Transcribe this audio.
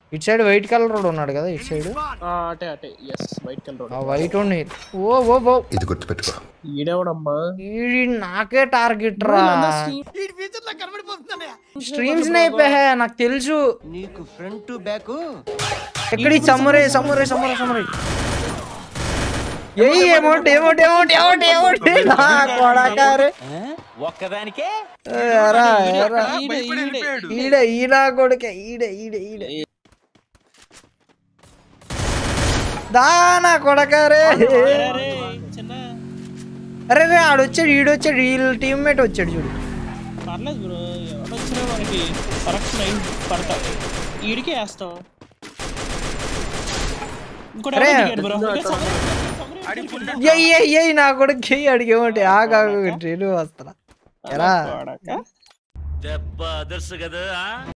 ఇటు side white colour road ఉన్నాడు కదా ఇటు సైడ్ ఆ, అటే అటే ఎస్ వైట్ కలర్ ఆ వైట్ ఉండి ఓ ఓ ఓ ఇది గుర్తుపెట్టుకో ఈడేవడమ్మా ఈడి నాకే టార్గెట్ రా స్ట్రీమ్స్ అయిపోయా నాకు తెలుసు నీకు ఫ్రంట్ బ్యాక్ ఎక్కడి సమ్మరే సమ్మరే సమ్మరే సమ్మరే ఏయ్ ఏమోట్ ఏమోట్ ఏమోట్ ఏమోట్ ఏమోట్ నా కొడకారు ఒక్కదానికే ఎరా ఎరా ఈడే, ఈడే. ఈడ ఈడ కొడుక ఈడ ఈడ ఈడ దానా కొడకారే అరే, చిన్న అరే రే ఆడొచ్చాడు ఈడొచ్చాడు వీళ్ళ టీమ్మేట్ వచ్చాడు చూడు పర్లేదు బ్రో ఎవడొచ్చినా మనకి కరెక్ట్ నైన్ పడతా ఈడికే వేస్తాం ఇంకోటి అరే. ఎవడో దిగాడు బ్రో ఇంకా సమరం, సమరం ఎయ్ ఎయ్ ఎయ్ నా కొడుకు ఎయ్ అడిగేమంటే ఆగాగు నేను వస్తా ఎరా కొడకా. దెబ్బ అదర్సు కదా